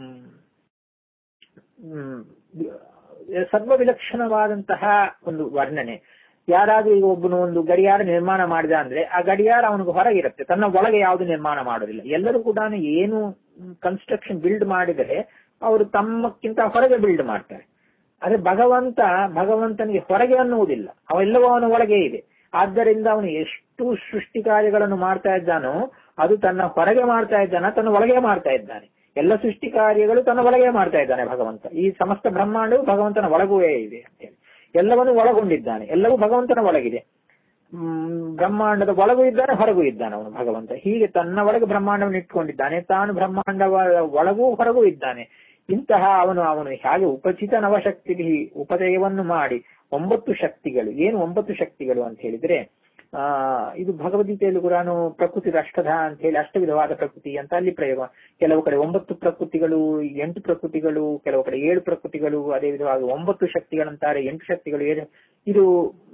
S1: ಸರ್ವವಿಲಕ್ಷಣವಾದಂತಹ ಒಂದು ವರ್ಣನೆ ಯಾರಾದ್ರೂ ಈಗ ಒಬ್ಬನು ಒಂದು ಗಡಿಯಾರ ನಿರ್ಮಾಣ ಮಾಡಿದ ಅಂದ್ರೆ ಆ ಗಡಿಯಾರ ಅವನಿಗೆ ಹೊರಗಿರುತ್ತೆ ತನ್ನ ಒಳಗೆ ಯಾವುದು ನಿರ್ಮಾಣ ಮಾಡೋದಿಲ್ಲ ಎಲ್ಲರೂ ಕೂಡ ಏನು ಕನ್ಸ್ಟ್ರಕ್ಷನ್ ಬಿಲ್ಡ್ ಮಾಡಿದರೆ ಅವರು ತಮ್ಮಕ್ಕಿಂತ ಹೊರಗೆ ಬಿಲ್ಡ್ ಮಾಡ್ತಾರೆ ಆದ್ರೆ ಭಗವಂತ ಭಗವಂತನಿಗೆ ಹೊರಗೆ ಅನ್ನುವುದಿಲ್ಲ ಅವೆಲ್ಲವೂ ಅವನ ಒಳಗೆ ಇದೆ ಆದ್ದರಿಂದ ಅವನು ಎಷ್ಟು ಸೃಷ್ಟಿ ಕಾರ್ಯಗಳನ್ನು ಮಾಡ್ತಾ ಇದ್ದಾನೋ ಅದು ತನ್ನ ಹೊರಗೆ ಮಾಡ್ತಾ ಇದ್ದಾನ ತನ್ನ ಒಳಗೆ ಮಾಡ್ತಾ ಇದ್ದಾನೆ ಎಲ್ಲ ಸೃಷ್ಟಿ ಕಾರ್ಯಗಳು ತನ್ನ ಒಳಗೆ ಮಾಡ್ತಾ ಇದ್ದಾನೆ ಭಗವಂತ ಈ ಸಮಸ್ತ ಬ್ರಹ್ಮಾಂಡವು ಭಗವಂತನ ಒಳಗುವೇ ಇದೆ ಅಂತೇಳಿ ಎಲ್ಲವನ್ನು ಒಳಗೊಂಡಿದ್ದಾನೆ ಎಲ್ಲವೂ ಭಗವಂತನ ಒಳಗಿದೆ ಹ್ಮ್ ಬ್ರಹ್ಮಾಂಡದ ಒಳಗೂ ಇದ್ದಾನೆ ಹೊರಗೂ ಇದ್ದಾನೆ ಅವನು ಭಗವಂತ ಹೀಗೆ ತನ್ನ ಒಳಗೆ ಬ್ರಹ್ಮಾಂಡವನ್ನು ಇಟ್ಕೊಂಡಿದ್ದಾನೆ ತಾನು ಬ್ರಹ್ಮಾಂಡವ ಒಳಗೂ ಹೊರಗೂ ಇದ್ದಾನೆ ಇಂತಹ ಅವನು ಅವನು ಹೇಗೆ ಉಪಚಿತ ನವಶಕ್ತಿ ಉಪದಯವನ್ನು ಮಾಡಿ ಒಂಬತ್ತು ಶಕ್ತಿಗಳು ಏನು ಒಂಬತ್ತು ಶಕ್ತಿಗಳು ಅಂತ ಹೇಳಿದ್ರೆ ಆ ಇದು ಭಗವದ್ಗೀತೆಯಲ್ಲಿ ಕೂಡ ಪ್ರಕೃತಿ ಅಷ್ಟಧ ಅಂತ ಹೇಳಿ ಅಷ್ಟ ವಿಧವಾದ ಪ್ರಕೃತಿ ಅಂತ ಅಲ್ಲಿ ಪ್ರಯೋಗ ಕೆಲವು ಕಡೆ ಒಂಬತ್ತು ಪ್ರಕೃತಿಗಳು ಎಂಟು ಪ್ರಕೃತಿಗಳು ಕೆಲವು ಕಡೆ ಏಳು ಪ್ರಕೃತಿಗಳು ಅದೇ ವಿಧವಾಗಿ ಒಂಬತ್ತು ಶಕ್ತಿಗಳಂತಾರೆ ಎಂಟು ಶಕ್ತಿಗಳು ಏಳು ಇದು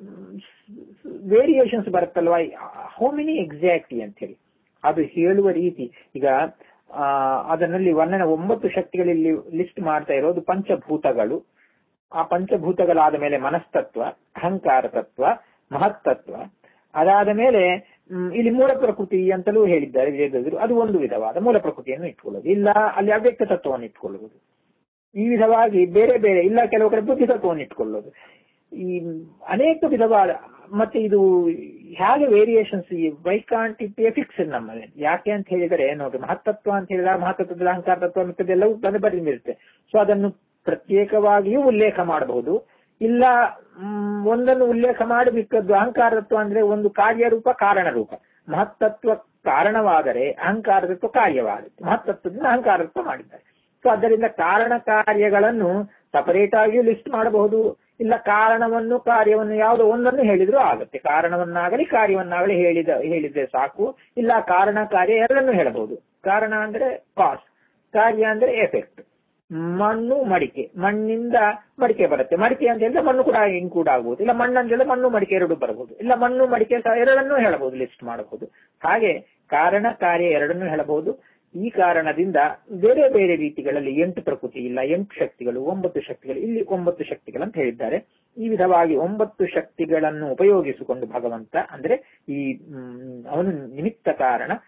S1: ವೇರಿಯೇಷನ್ಸ್ ಬರುತ್ತಲ್ವಾ ಹೌ ಮೆನಿ ಎಕ್ಸಾಕ್ಟ್ಲಿ ಅಂತ ಹೇಳಿ ಅದು ಹೇಳುವ ರೀತಿ ಈಗ ಆ ಅದರಲ್ಲಿ ವರ್ಣನೆ ಒಂಬತ್ತು ಶಕ್ತಿಗಳಲ್ಲಿ ಲಿಸ್ಟ್ ಮಾಡ್ತಾ ಇರೋದು ಪಂಚಭೂತಗಳು ಆ ಪಂಚಭೂತಗಳಾದ ಮೇಲೆ ಮನಸ್ತತ್ವ ಅಹಂಕಾರ ತತ್ವ ಮಹತ್ತತ್ವ ಅದಾದ ಮೇಲೆ ಇಲ್ಲಿ ಮೂಲ ಪ್ರಕೃತಿ ಅಂತಲೂ ಹೇಳಿದ್ದಾರೆ ವೇದದರು ಅದು ಒಂದು ವಿಧವಾದ ಮೂಲ ಪ್ರಕೃತಿಯನ್ನು ಇಟ್ಕೊಳ್ಳೋದು ಇಲ್ಲ ಅಲ್ಲಿ ಅವ್ಯಕ್ತ ತತ್ವವನ್ನು ಇಟ್ಕೊಳ್ಳುವುದು ಈ ವಿಧವಾಗಿ ಬೇರೆ ಬೇರೆ ಇಲ್ಲ ಕೆಲವು ಕಡೆ ಬುದ್ಧಿ ತತ್ವವನ್ನು ಇಟ್ಕೊಳ್ಳೋದು ಈ ಅನೇಕ ವಿಧವಾದ ಮತ್ತೆ ಇದು ಹೇಗೆ ವೇರಿಯೇಷನ್ಸ್ ಈ ವೈಕಾಂಟ್ ಇಟ್ ಫಿಕ್ಸ್ ನಮ್ಮಲ್ಲಿ ಯಾಕೆ ಅಂತ ಹೇಳಿದರೆ ನೋಡ್ರಿ ಮಹತ್ತತ್ವ ಅಂತ ಹೇಳಿದಾಗ ಮಹತ್ತತ್ವದ ಅಹಂಕಾರ ತತ್ವ ಮಿಕ್ಕದೆಲ್ಲವೂ ಬಂದು ಬರೆದಿರುತ್ತೆ ಸೊ ಅದನ್ನು ಪ್ರತ್ಯೇಕವಾಗಿಯೂ ಉಲ್ಲೇಖ ಮಾಡಬಹುದು ಇಲ್ಲ ಒಂದನ್ನು ಉಲ್ಲೇಖ ಮಾಡಿ ಮಿಕ್ಕದ್ದು ಅಹಂಕಾರ ತತ್ವ ಅಂದ್ರೆ ಒಂದು ಕಾರ್ಯರೂಪ ಕಾರಣ ರೂಪ ಮಹತ್ತತ್ವ ಕಾರಣವಾದರೆ ಅಹಂಕಾರ ತತ್ವ ಕಾರ್ಯವಾಗುತ್ತೆ ಮಹತ್ತತ್ವದಿಂದ ಅಹಂಕಾರ ತತ್ವ ಮಾಡಿದ್ದಾರೆ ಸೊ ಅದರಿಂದ ಕಾರಣ ಕಾರ್ಯಗಳನ್ನು ಸಪರೇಟ್ ಆಗಿಯೂ ಲಿಸ್ಟ್ ಮಾಡಬಹುದು ಇಲ್ಲ ಕಾರಣವನ್ನು ಕಾರ್ಯವನ್ನು ಯಾವುದೋ ಒಂದನ್ನು ಹೇಳಿದ್ರು ಆಗುತ್ತೆ ಕಾರಣವನ್ನಾಗಲಿ ಕಾರ್ಯವನ್ನಾಗಲಿ ಹೇಳಿದ ಹೇಳಿದ್ರೆ ಸಾಕು ಇಲ್ಲ ಕಾರಣ ಕಾರ್ಯ ಎರಡನ್ನು ಹೇಳಬಹುದು ಕಾರಣ ಅಂದ್ರೆ ಕಾಸ್ ಕಾರ್ಯ ಅಂದ್ರೆ ಎಫೆಕ್ಟ್ ಮಣ್ಣು ಮಡಿಕೆ ಮಣ್ಣಿಂದ ಮಡಿಕೆ ಬರುತ್ತೆ ಮಡಿಕೆ ಅಂತ ಹೇಳಿದ್ರೆ ಮಣ್ಣು ಕೂಡ ಇನ್ಕ್ಲೂಡ್ ಆಗಬಹುದು ಇಲ್ಲ ಮಣ್ಣು ಅಂತ ಹೇಳಿದ್ರೆ ಮಣ್ಣು ಮಡಿಕೆ ಎರಡು ಬರಬಹುದು ಇಲ್ಲ ಮಣ್ಣು ಮಡಿಕೆ ಎರಡನ್ನೂ ಹೇಳಬಹುದು ಲಿಸ್ಟ್ ಮಾಡಬಹುದು ಹಾಗೆ ಕಾರಣ ಕಾರ್ಯ ಎರಡನ್ನೂ ಹೇಳಬಹುದು ಈ ಕಾರಣದಿಂದ ಬೇರೆ ಬೇರೆ ರೀತಿಗಳಲ್ಲಿ ಎಂಟು ಪ್ರಕೃತಿ ಇಲ್ಲ ಎಂಟು ಶಕ್ತಿಗಳು ಒಂಬತ್ತು ಶಕ್ತಿಗಳು ಇಲ್ಲಿ ಒಂಬತ್ತು ಶಕ್ತಿಗಳಂತ ಹೇಳಿದ್ದಾರೆ ಈ ವಿಧವಾಗಿ ಒಂಬತ್ತು ಶಕ್ತಿಗಳನ್ನು ಉಪಯೋಗಿಸಿಕೊಂಡು ಭಗವಂತ ಅಂದ್ರೆ ಈ ಅವನು ನಿಮಿತ್ತ ಕಾರಣ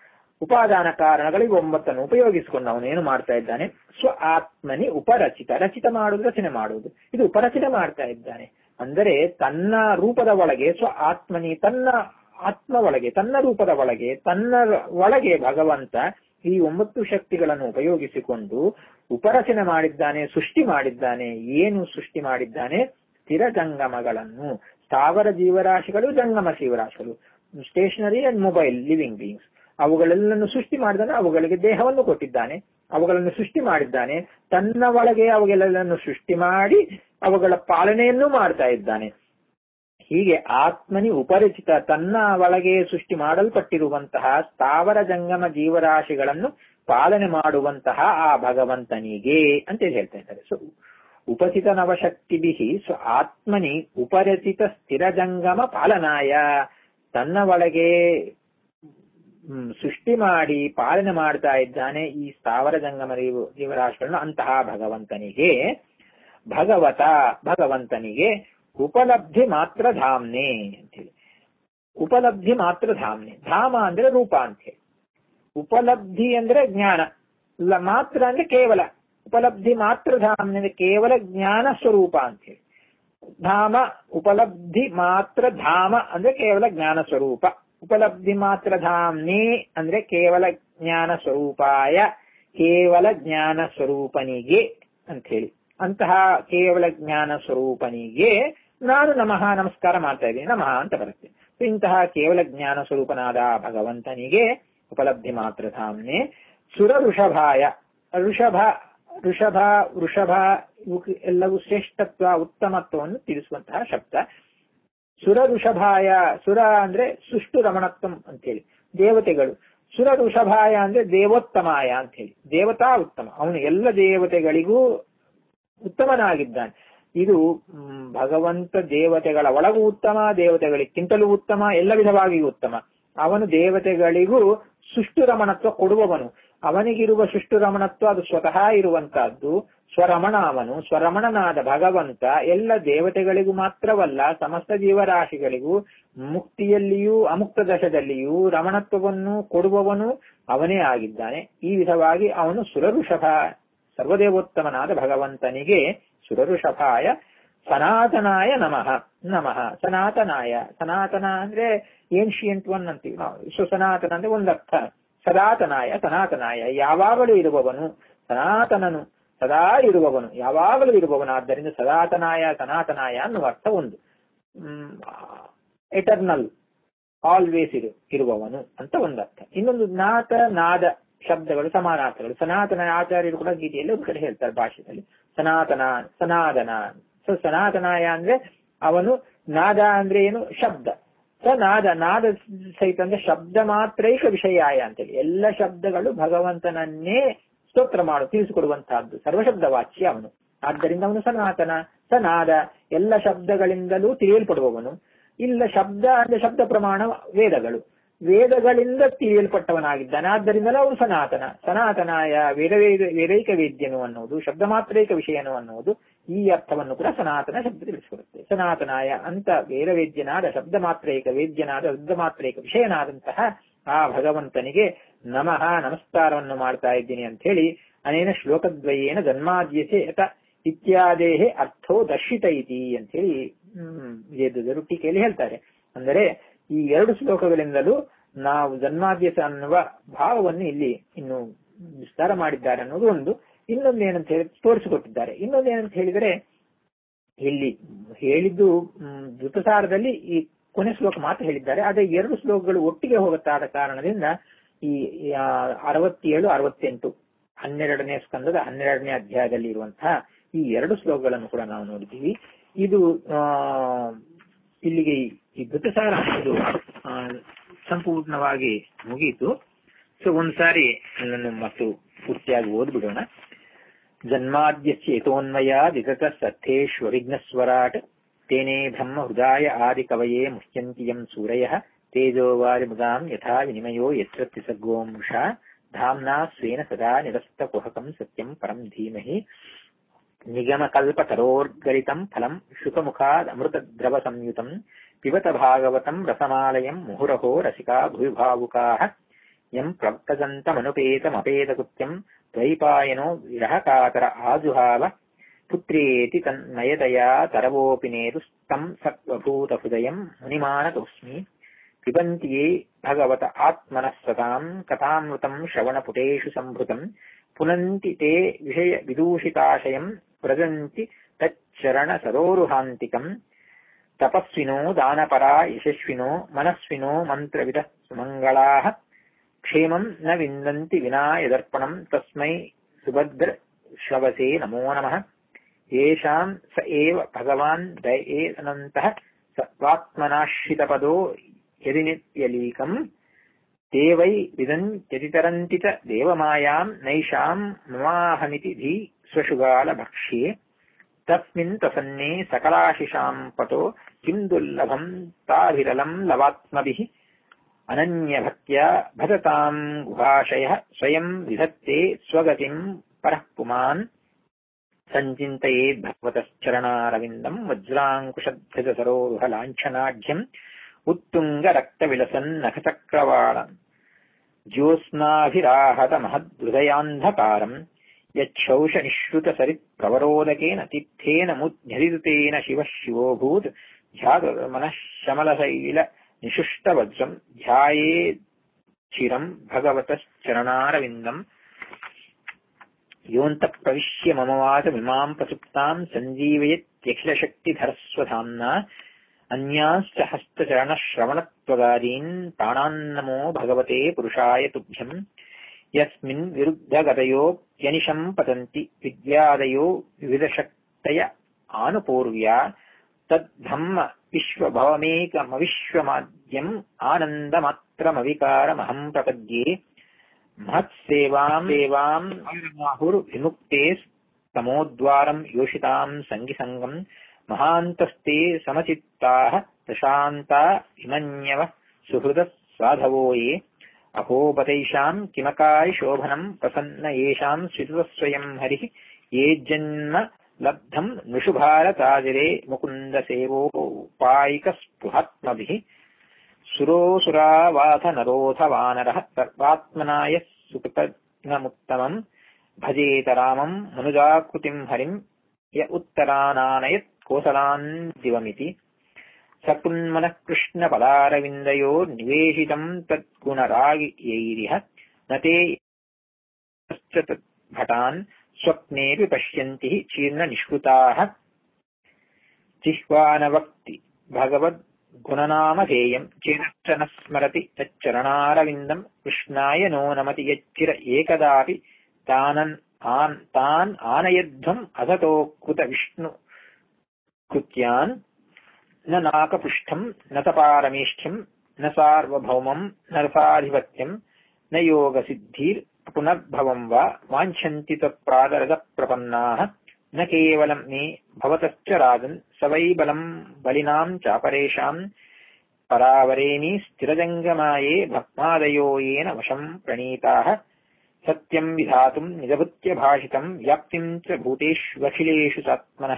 S1: ಉಪಾದಾನ ಕಾರಣಗಳಿಗೆ ಒಂಬತ್ತನ್ನು ಉಪಯೋಗಿಸಿಕೊಂಡು ಅವನೇನು ಮಾಡ್ತಾ ಇದ್ದಾನೆ ಸ್ವ ಆತ್ಮನಿ ಉಪರಚಿತ ರಚಿತ ಮಾಡುವುದು ರಚನೆ ಮಾಡುವುದು ಇದು ಉಪರಚನೆ ಮಾಡ್ತಾ ಇದ್ದಾನೆ ಅಂದರೆ ತನ್ನ ರೂಪದ ಒಳಗೆ ಸ್ವ ಆತ್ಮನಿ ತನ್ನ ಆತ್ಮ ಒಳಗೆ ತನ್ನ ರೂಪದ ಒಳಗೆ ತನ್ನ ಒಳಗೆ ಭಗವಂತ ಈ ಒಂಬತ್ತು ಶಕ್ತಿಗಳನ್ನು ಉಪಯೋಗಿಸಿಕೊಂಡು ಉಪರಚನೆ ಮಾಡಿದ್ದಾನೆ ಸೃಷ್ಟಿ ಮಾಡಿದ್ದಾನೆ ಏನು ಸೃಷ್ಟಿ ಮಾಡಿದ್ದಾನೆ ಸ್ಥಿರ ಜಂಗಮಗಳನ್ನು ಸ್ಥಾವರ ಜೀವರಾಶಿಗಳು ಜಂಗಮ ಜೀವರಾಶಿಗಳು stationary and mobile living beings ಅವುಗಳೆಲ್ಲನ್ನು ಸೃಷ್ಟಿ ಮಾಡಿದಾನೆ ಅವುಗಳಿಗೆ ದೇಹವನ್ನು ಕೊಟ್ಟಿದ್ದಾನೆ ಅವುಗಳನ್ನು ಸೃಷ್ಟಿ ಮಾಡಿದ್ದಾನೆ ತನ್ನ ಒಳಗೆ ಅವುಗಳೆಲ್ಲನ್ನು ಸೃಷ್ಟಿ ಮಾಡಿ ಅವುಗಳ ಪಾಲನೆಯನ್ನು ಮಾಡ್ತಾ ಇದ್ದಾನೆ ಹೀಗೆ ಆತ್ಮನಿ ಉಪರಿಚಿತ ತನ್ನ ಒಳಗೆ ಸೃಷ್ಟಿ ಮಾಡಲ್ಪಟ್ಟಿರುವಂತಹ ಸ್ಥಾವರ ಜಂಗಮ ಜೀವರಾಶಿಗಳನ್ನು ಪಾಲನೆ ಮಾಡುವಂತಹ ಆ ಭಗವಂತನಿಗೆ ಅಂತೇಳಿ ಹೇಳ್ತಾ ಇದ್ದಾರೆ ಸೊ ಉಪಚಿತ ನವಶಕ್ತಿಭಿ ಸ್ವ ಆತ್ಮನಿ ಉಪರಚಿತ ಸ್ಥಿರ ಜಂಗಮ ಪಾಲನಾಯ ತನ್ನ ಒಳಗೆ ಸೃಷ್ಟಿ ಮಾಡಿ ಪಾಲನೆ ಮಾಡ್ತಾ ಇದ್ದಾನೆ ಈ ಸ್ಥಾವರ ಜಂಗಮ ಜೀವರಾಶಿಗಳನ್ನು ಅಂತಹ ಭಗವಂತನಿಗೆ ಭಗವತ ಭಗವಂತನಿಗೆ ಉಪಲಬ್ಧಿ ಮಾತ್ರ ಧಾಮ್ನೆ ಅಂತೇಳಿ ಉಪಲಬ್ಧಿ ಮಾತ್ರ ಧಾಮ್ನೆ ಧಾಮ ಅಂದ್ರೆ ರೂಪ ಅಂತ ಹೇಳಿ ಉಪಲಬ್ಧಿ ಅಂದ್ರೆ ಜ್ಞಾನ ಮಾತ್ರ ಅಂದ್ರೆ ಕೇವಲ ಉಪಲಬ್ಧಿ ಮಾತ್ರ ಧಾಮ್ನೆ ಅಂದ್ರೆ ಕೇವಲ ಜ್ಞಾನ ಸ್ವರೂಪ ಅಂತ ಹೇಳಿ ಧಾಮ ಉಪಲಬ್ಧಿ ಮಾತ್ರ ಧಾಮ ಅಂದ್ರೆ ಕೇವಲ ಜ್ಞಾನ ಸ್ವರೂಪ ಉಪಲಬ್ಧಿ ಮಾತ್ರ ಧಾಮ್ನೆ ಅಂದ್ರೆ ಕೇವಲ ಜ್ಞಾನ ಸ್ವರೂಪಾಯ ಕೇವಲ ಜ್ಞಾನ ಸ್ವರೂಪನಿಗೆ ಅಂತ ಹೇಳಿ ಅಂತಹ ಕೇವಲ ಜ್ಞಾನ ಸ್ವರೂಪನಿಗೆ ನಾನು ನಮಃ ನಮಸ್ಕಾರ ಮಾಡ್ತಾ ಇದ್ದೀನಿ ನಮಃ ಅಂತ ಬರುತ್ತೆ ಇಂತಹ ಕೇವಲ ಜ್ಞಾನ ಸ್ವರೂಪನಾದ ಭಗವಂತನಿಗೆ ಉಪಲಬ್ಧಿ ಮಾತ್ರ ಧಾಮ್ನೆ ಸುರ ಋಷಭಾಯ ಋಷಭ ಋಷಭ ವೃಷಭ ಎಲ್ಲವೂ ಶ್ರೇಷ್ಠತ್ವ ಉತ್ತಮತ್ವವನ್ನು ತಿಳಿಸುವಂತಹ ಶಬ್ದ ಸುರ ಋಷಭಾಯ ಸುರ ಅಂದ್ರೆ ಸುಷ್ಟು ರಮಣತ್ವಂ ಅಂತೇಳಿ ದೇವತೆಗಳು ಸುರ ಋಷಭಾಯ ಅಂದ್ರೆ ದೇವೋತ್ತಮಾಯ ಅಂತ ಹೇಳಿ ದೇವತಾ ಉತ್ತಮ ಅವನು ಎಲ್ಲ ದೇವತೆಗಳಿಗೂ ಉತ್ತಮನಾಗಿದ್ದಾನೆ ಇದು ಭಗವಂತ ದೇವತೆಗಳ ಒಳಗೂ ಉತ್ತಮ ದೇವತೆಗಳಿಗಿಂತಲೂ ಉತ್ತಮ ಎಲ್ಲ ವಿಧವಾಗಿಯೂ ಉತ್ತಮ ಅವನು ದೇವತೆಗಳಿಗೂ ಸುಷ್ಟು ರಮಣತ್ವ ಕೊಡುವವನು ಅವನಿಗಿರುವ ಸುಷ್ಟು ರಮಣತ್ವ ಅದು ಸ್ವತಃ ಇರುವಂತಹದ್ದು ಸ್ವರಮಣ ಅವನು ಸ್ವರಮಣನಾದ ಭಗವಂತ ಎಲ್ಲ ದೇವತೆಗಳಿಗೂ ಮಾತ್ರವಲ್ಲ ಸಮಸ್ತ ಜೀವರಾಶಿಗಳಿಗೂ ಮುಕ್ತಿಯಲ್ಲಿಯೂ ಅಮುಕ್ತ ದಶದಲ್ಲಿಯೂ ರಮಣತ್ವವನ್ನು ಕೊಡುವವನು ಅವನೇ ಆಗಿದ್ದಾನೆ ಈ ವಿಧವಾಗಿ ಅವನು ಸುರಋಷಭ ಸರ್ವದೇವೋತ್ತಮನಾದ ಭಗವಂತನಿಗೆ ಸುರಋಷಭಾಯ ಸನಾತನಾಯ ನಮಃ ನಮಃ ಸನಾತನಾಯ ಸನಾತನ ಅಂದ್ರೆ ಏನ್ಶಿಯಂಟ್ ಒನ್ ಅಂತೀವಿ ನಾವು ಸೊ ಸನಾತನ ಅಂದ್ರೆ ಒಂದರ್ಥ ಸದಾತನಾಯ ಸನಾತನಾಯ ಯಾವಾಗಲೂ ಇರುವವನು ಸನಾತನನು ಸದಾ ಇರುವವನು ಯಾವಾಗಲೂ ಇರುವವನು ಆದ್ದರಿಂದ ಸದಾತನಾಯ ಸನಾತನಾಯ ಅನ್ನುವ ಅರ್ಥ ಒಂದು ಎಟರ್ನಲ್ ಆಲ್ವೇಸ್ ಇರು ಇರುವವನು ಅಂತ ಒಂದರ್ಥ ಇನ್ನೊಂದು ನಾಥ ನಾದ ಶಬ್ದಗಳು ಸಮಾನಾರ್ಥಗಳು ಸನಾತನ ಆಚಾರ್ಯರು ಕೂಡ ಗೀತೆಯಲ್ಲಿ ಒಂದು ಕಡೆ ಹೇಳ್ತಾರೆ ಭಾಷೆಯಲ್ಲಿ ಸನಾತನ ಸನಾತನ ಸೊ ಸನಾತನಾಯ ಅಂದ್ರೆ ಅವನು ನಾದ ಅಂದ್ರೆ ಏನು ಶಬ್ದ ಸ ನಾದ ನಾದ ಸಹಿತ ಅಂದ್ರೆ ಶಬ್ದ ಮಾತ್ರೈಕ ವಿಷಯಾಯ ಅಂತೇಳಿ ಎಲ್ಲ ಶಬ್ದಗಳು ಭಗವಂತನನ್ನೇ ಸ್ತೋತ್ರ ಮಾಡು ತಿಳಿಸಿಕೊಡುವಂತಹದ್ದು ಸರ್ವಶಬ್ದ ವಾಚ್ಯ ಅವನು ಆದ್ದರಿಂದ ಅವನು ಸನಾತನ ಸನಾದ ಎಲ್ಲ ಶಬ್ದಗಳಿಂದಲೂ ತಿಳಿಯಲ್ಪಡುವವನು ಇಲ್ಲ ಶಬ್ದ ಅಂದ್ರೆ ಶಬ್ದ ಪ್ರಮಾಣ ವೇದಗಳು ವೇದಗಳಿಂದ ತಿಳಿಯಲ್ಪಟ್ಟವನಾಗಿದ್ದಾನೆ ಆದ್ದರಿಂದಲೇ ಅವನು ಸನಾತನ ಸನಾತನಾಯ ವೇದ ವೇದೈಕ ವೇದ್ಯನು ಅನ್ನುವುದು ಶಬ್ದ ಮಾತ್ರೈಕ ವಿಷಯನು ಅನ್ನುವುದು ಈ ಅರ್ಥವನ್ನು ಕೂಡ ಸನಾತನ ಶಬ್ದ ತಿಳಿಸಿಕೊಡುತ್ತೆ ಸನಾತನಾಯ ಅಂತ ವೇದವೇದ್ಯನಾದ ಶಬ್ದ ಮಾತ್ರೈಕ ವೇದ್ಯನಾದ ಶಬ್ದ ಮಾತ್ರೈಕ ವಿಷಯನಾದಂತಹ ಆ ಭಗವಂತನಿಗೆ ನಮಃ ನಮಸ್ಕಾರವನ್ನು ಮಾಡ್ತಾ ಇದ್ದೀನಿ ಅಂತ ಹೇಳಿ ಅನೇನ ಶ್ಲೋಕದ್ವಯೇನ ಜನ್ಮಾದ್ಯಸೆ ಇತ್ಯಾದೇಹೇ ಅರ್ಥೋ ದರ್ಶಿತ ಇತಿ ಅಂತ ಹೇಳಿ ಹ್ಮ್ ವೇದದರು ಟೀಕೆಯಲ್ಲಿ ಹೇಳ್ತಾರೆ ಅಂದರೆ ಈ ಎರಡು ಶ್ಲೋಕಗಳಿಂದಲೂ ನಾವು ಜನ್ಮಾದ್ಯಸ ಅನ್ನುವ ಭಾವವನ್ನು ಇಲ್ಲಿ ಇನ್ನು ವಿಸ್ತಾರ ಮಾಡಿದ್ದಾರೆ ಅನ್ನೋದು ಒಂದು ಇನ್ನೊಂದು ಏನಂತ ಹೇಳಿ ತೋರಿಸಿಕೊಟ್ಟಿದ್ದಾರೆ ಇನ್ನೊಂದು ಏನಂತ ಹೇಳಿದರೆ ಇಲ್ಲಿ ಹೇಳಿದ್ದು ದ್ರುತಸಾರದಲ್ಲಿ ಈ ಕೊನೆ ಶ್ಲೋಕ ಮಾತ್ರ ಹೇಳಿದ್ದಾರೆ ಆದ್ರೆ ಎರಡು ಶ್ಲೋಕಗಳು ಒಟ್ಟಿಗೆ ಹೋಗುತ್ತಾದ ಕಾರಣದಿಂದ ಈ ಅರವತ್ತೇಳು ಅರವತ್ತೆಂಟು ಹನ್ನೆರಡನೇ ಸ್ಕಂದದ ಹನ್ನೆರಡನೇ ಅಧ್ಯಾಯದಲ್ಲಿ ಇರುವಂತಹ ಈ ಎರಡು ಶ್ಲೋಕಗಳನ್ನು ಕೂಡ ನಾವು ನೋಡಿದ್ದೀವಿ ಇದು ಆ ಇಲ್ಲಿಗೆ ಈ ಧೃತಸಾರ ಇದು ಸಂಪೂರ್ಣವಾಗಿ ಮುಗಿಯಿತು ಸೊ ಒಂದ್ಸಾರಿ ಅದನ್ನು ಮತ್ತು ಪೂರ್ತಿಯಾಗಿ ಓದ್ಬಿಡೋಣ ಜನ್ಮಾದ್ಯಚೇತೋನ್ಮಯ ವಿಗತ ಸತ್ಯೇಶ್ವರಿಘ್ನಸ್ವರಾಟ್ ತೇನೇ ಬ್ರಹ್ಮ ಹೃದಯ ಆದಿ ಕವಯೇ ಮುಹ್ಯಂತಿ ಯಂ ಸೂರಯ ತೇಜೋವಾರಿ ಮುದಾಂ ಯಥಾ ವಿನಿಮಯೋ ಯತ್ರ ತ್ರಿಸರ್ಗೋಂಶ ಧಾಮ್ನಾ ಸ್ವೇನ ಸದಾ ನಿರಸ್ತ ಕುಹಕಂ ಸತ್ಯಂ ಪರಂ ಧೀಮಹಿ ನಿಗಮಕಲ್ಪತರೋರ್ಗಲಿತಂ ಫಲಂ ಶುಕಮುಖಾದಮೃತದ್ರವ ಸಂಯುತಂ पिबत भागवतम् रसमालयम् मुहुरहो रसिका भूभावुकाः यम् प्रव्रजन्तमनुपेतमपेतकृत्यम् द्वैपायनो विरहकातर आजुहाव पुत्रेति तन्मयतया तरवोऽपि नेतुस्तम् सत्त्वभूतहृदयम् मुनिमानतोऽस्मि पिबन्ति ये भगवत आत्मनः सताम् कथामृतम् श्रवणपुटेषु सम्भृतम् पुनन्ति ते विषयविदूषिताशयम् व्रजन्ति तच्चरणसरोरुहान्तिकम् तपस्विनो दानपरा यशस्विनो मनस्विनो मन्त्रविदः सुमङ्गलाः क्षेमम् न विन्दन्ति विना यदर्पणम् तस्मै सुभद्रश्रवसे नमो नमः येषाम् स एव भगवान् दयेऽनन्तः सत्त्वात्मनाश्रितपदो यदि नित्यलीकम् ते वै विदन्त्यतितरन्ति च देवमायाम् नैषाम् ममाहमिति धी स्वशुगालभक्ष्ये तस्मिन् प्रसन्ने सकलाशिषाम् पतो किम् दुर्लभम् ताभिरलम् लवात्मभिः अनन्यभक्त्या भजताम् गुहाशयः स्वयम् विधत्ते स्वगतिम् परः पुमान् सञ्चिन्तये भगवतश्चरणारविन्दम् वज्राङ्कुशध्वजसरोरुहलाञ्छनाढ्यम् उत्तुङ्गरक्तविलसन्नखचक्रवाळम् ज्योत्स्नाभिराहतमहद्हृदयान्धकारम् यच्छौषनिःश्रुतसरित्प्रवरोदकेन तीर्थेन मुध्यदितेन शिवः शिवोऽभूत् ध्यातमनः शमलशैलनिषुष्टवज्रम् ध्यायेच्छिरम् भगवतश्चरणारविन्दम् योऽन्तःप्रविश्य मम वाचमिमाम् प्रसुप्ताम् सञ्जीवयत्यखिलशक्तिधरस्वधाम्ना अन्याश्च हस्तचरणश्रवणत्वगादीन् प्राणान्नमो भगवते पुरुषाय तुभ्यम् यस्मिन् विरुद्धगतयोऽप्यनिशम् पतन्ति विद्यादयो विविधशक्तय आनुपूर्व्या तद्धम्म विश्वभवमेकमविश्वमाद्यम् आनन्दमात्रमविकारमहम् प्रपद्ये महत्सेवाम् सेवाम् आहुर्विमुक्ते तमोद्वारम् योषिताम् सङ्गिसङ्गम् महान्तस्ते समचित्ताः प्रशान्ता इमन्यवः सुहृदः साधवो ये अहोपतैषाम् किमकाय शोभनम् प्रसन्न येषाम् स्वितस्वयम् हरिः ये जन्म लब्धम् नृषुभारताजिरे मुकुन्दसेवोपायिकस्पृहात्मभिः सुरोऽसुरावाथ नरोऽथ वानरः सर्वात्मनाय सुकृतज्ञमुत्तमम् भजेत रामम् मनुजाकृतिम् हरिम् य उत्तरानानयत् कोसलान् दिवमिति सकृन्मनः कृष्णपदारविन्दयो निवेशितम् तद्गुणरागयैरिह न ते तद्भटान् स्वप्नेऽपि पश्यन्ति हि चीर्णनिष्कृताः जिह्वानवक्ति भगवद्गुणनामधेयम् चेदश्च न स्मरति तच्चरणारविन्दम् कृष्णाय नो नमति यच्चिर एकदापि तानन् आन् तान् आनयध्वम् अधतो कृत विष्णु कृत्यान् न नाकपृष्ठम् न तपारमेष्ठ्यम् न सार्वभौमम् न रसाधिपत्यम् न योगसिद्धिर्पुनर्भवम् वा वाञ्छन्ति त्वत्प्रादरदप्रपन्नाः न केवलम् मे भवतश्च राजन् स वै बलम् बलिनाम् चापरेषाम् परावरेणि स्थिरजङ्गमाये भक्मादयो येन वशम् प्रणीताः सत्यम् विधातुम् निजभृत्यभाषितम् व्याप्तिम् च भूतेष्वखिलेषु चात्मनः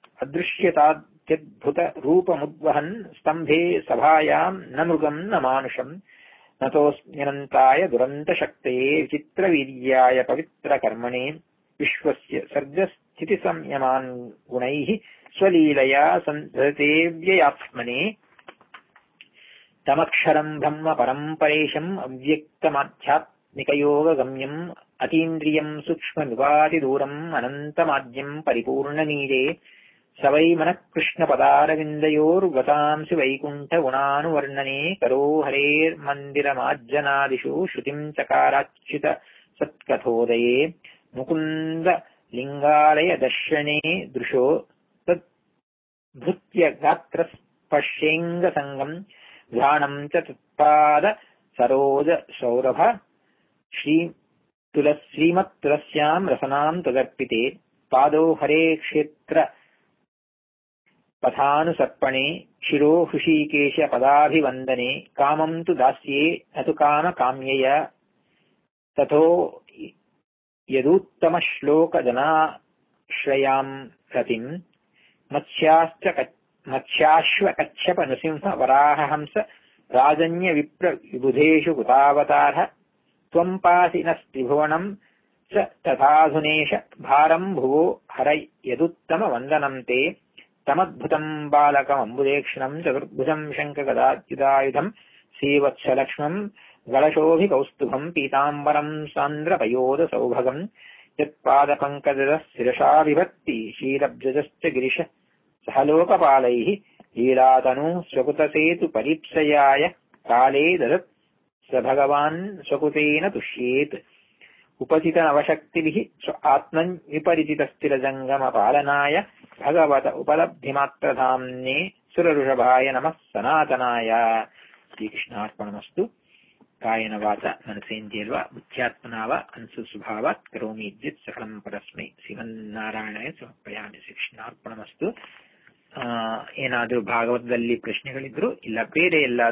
S1: अदृश्यताद्यद्भुतरूपमुद्वहन् स्तम्भे सभायाम् न मृगम् न मानुषम् नतोऽस्म्यनन्ताय दुरन्तशक्तये विचित्रवीर्याय पवित्रकर्मणे विश्वस्य सर्गस्थितिसंयमान् गुणैः स्वलीलया सन्धतेव्ययात्मने तमक्षरम् ब्रह्म परम् परेशम् अव्यक्तमाध्यात्मिकयोगगम्यम् अतीन्द्रियम् सूक्ष्ममिवातिदूरम् अनन्तमाद्यम् परिपूर्णमीरे स वै मनः कृष्णपदारविन्दयोर्गतांसि वैकुण्ठगुणानुवर्णने करो हरेर्मन्दिरमाज्जनादिषु श्रुतिम् चकाराच्युत सत्कथोदये मुकुन्द लिङ्गालय दर्शने दृशो तद्भृत्यगात्रस्पर्शेऽङ्गसङ्गम् घ्राणम् च तत्पाद सरोज सौरभ श्रीमत्तुलस्याम् रसनाम् तदर्पिते पादो हरे क्षेत्र पथानुसर्पणे शिरो हृषीकेश पदाभिवन्दने कामम् तु दास्ये न तु कामकाम्यय तथो यदुत्तमश्लोकजनाश्रयाम् रतिम् मत्स्याश्च मत्स्याश्वकच्छप नृसिंह वराहहंस राजन्यविप्र विबुधेषु कृतावतारः ತ್ವಂ ಪಾಸಿ ನಸ್ತ್ರಿಭುವನಂ ಸ ತಥಾಧುನೇಶ ಭಾರಂ ಭುವೋ ಹರೈ ಯದುತ್ತಮ ವಂದನಂ ತೇ ತಮದ್ಭುತಂ ಬಾಲಕಮಂಬುದೇಕ್ಷಣಂ ಚತುರ್ಭುಜಂ ಶಂಖಗದಾಚ್ಯುತಾಯುಧಂ ಶ್ರೀವತ್ಸಲಕ್ಷ್ಮಂ ಗಳಶೋಭಿಕೌಸ್ತುಭಂ ಪೀತಾಂಬರಂ ಸಾಂದ್ರಪಯೋಧ ಸೌಭಗಂ ಯತ್ಪಾದಪಂಕಜದ ಶಿರಸಾ ವಿಭಕ್ತಿ ಕ್ಷೀರಬ್ಜಶ್ಚ ಗಿರಿಶ ಸಹಲೋಕಪಾಲೈः ಲೀಲಾತನು ಸ್ವಕುತಸೇತು ಪರೀಪ್ಸಯಾಯ ಕಾಲೇ ದದತ್ स भगवान् स्वकुतेन तुष्येत् उपचितनवशक्तिभिः स्व आत्मन् विपरिचितस्थिरजङ्गमपालनाय भगवत उपलब्धिमात्रधाम्ने सुरऋषभाय नमः सनातनाय श्रीकृष्णार्पणमस्तु कायेन वाच मनसेन्द्रियर्वा बुद्ध्यात्मना वा अंशुस्वभावात् करोमि यद्यत् सकलम् परस्मै ಶ್ರೀಮನ್ನಾರಾಯಣಾಯ ಸಮರ್ಪಯಾಮಿ ಶ್ರೀಕೃಷ್ಣಾರ್ಪಣಮಸ್ತು ಏನಾದರೂ ಭಾಗವತದಲ್ಲಿ ಪ್ರಶ್ನೆಗಳಿದ್ರು ಇಲ್ಲ ಬೇರೆ ಎಲ್ಲ